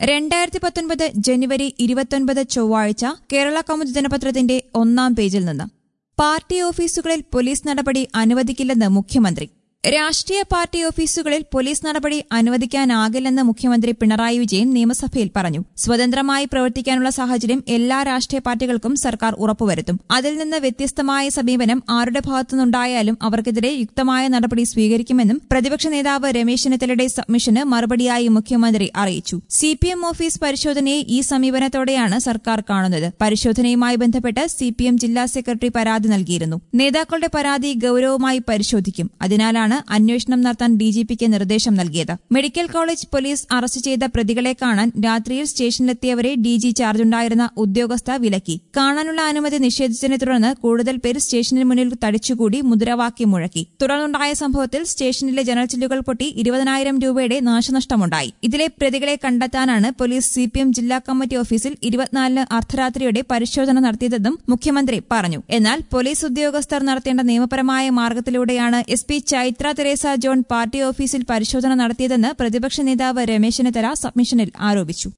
രണ്ടായിരത്തി പത്തൊൻപത് ജനുവരി ഇരുപത്തൊൻപത് ചൊവ്വാഴ്ച കേരള കൗമുദി ദിനപത്രത്തിന്റെ ഒന്നാം പേജിൽ നിന്ന് പാർട്ടി ഓഫീസുകളിൽ പോലീസ് നടപടി അനുവദിക്കില്ലെന്ന് മുഖ്യമന്ത്രി രാഷ്ട്രീയ പാർട്ടി ഓഫീസുകളിൽ പോലീസ് നടപടി അനുവദിക്കാനാകില്ലെന്ന് മുഖ്യമന്ത്രി പിണറായി വിജയൻ നിയമസഭയിൽ പറഞ്ഞു സ്വതന്ത്രമായി പ്രവർത്തിക്കാനുള്ള സാഹചര്യം എല്ലാ രാഷ്ട്രീയ പാർട്ടികൾക്കും സർക്കാർ ഉറപ്പുവരുത്തും അതിൽ നിന്ന് വ്യത്യസ്തമായ സമീപനം ആരുടെ ഭാഗത്തുനിന്നുണ്ടായാലും അവർക്കെതിരെ യുക്തമായ നടപടി സ്വീകരിക്കുമെന്നും പ്രതിപക്ഷ നേതാവ് രമേശ് ചെന്നിത്തലയുടെ സബ്മിഷന് മറുപടിയായി മുഖ്യമന്ത്രി അറിയിച്ചു സിപിഎം ഓഫീസ് പരിശോധനയെ ഈ സമീപനത്തോടെയാണ് സർക്കാർ കാണുന്നത് പരിശോധനയുമായി ബന്ധപ്പെട്ട് സിപിഎം ജില്ലാ സെക്രട്ടറി പരാതി നൽകിയിരുന്നു നേതാക്കളുടെ പരാതി ഗൌരവമായി പരിശോധിക്കും അതിനാലാണ് അന്വേഷണം നടത്താൻ ഡിജിപിക്ക് നിർദ്ദേശം നൽകിയത് മെഡിക്കൽ കോളേജ് പോലീസ് അറസ്റ്റ് ചെയ്ത പ്രതികളെ കാണാൻ രാത്രിയിൽ സ്റ്റേഷനിലെത്തിയവരെ ഡിജി ചാർജുണ്ടായിരുന്ന ഉദ്യോഗസ്ഥ വിലക്കി കാണാനുള്ള അനുമതി നിഷേധിച്ചതിനെ തുടർന്ന് കൂടുതൽ പേർ സ്റ്റേഷന് മുന്നിൽ തടിച്ചുകൂടി മുദ്രാവാക്യം മുഴക്കി തുടർന്നുണ്ടായ സംഭവത്തിൽ സ്റ്റേഷനിലെ ജനൽ ചില്ലുകൾ പൊട്ടി ഇരുപതിനായിരം രൂപയുടെ നാശനഷ്ടമുണ്ടായി ഇതിലെ പ്രതികളെ കണ്ടെത്താനാണ് പോലീസ് സിപിഎം ജില്ലാ കമ്മിറ്റി ഓഫീസിൽ ഇരുപത്തിനാലിന് അർദ്ധരാത്രിയോടെ പരിശോധന നടത്തിയതെന്നും മുഖ്യമന്ത്രി പറഞ്ഞു എന്നാൽ പോലീസ് ഉദ്യോഗസ്ഥർ നടത്തേണ്ട നിയമപരമായ മാർഗത്തിലൂടെയാണ് S P Chaithra Theresa John party ഓഫീസിൽ പരിശോധന നടത്തിയതെന്ന് പ്രതിപക്ഷ നേതാവ് രമേശ് ചെന്നിത്തല സബ്മിഷനിൽ ആരോപിച്ചു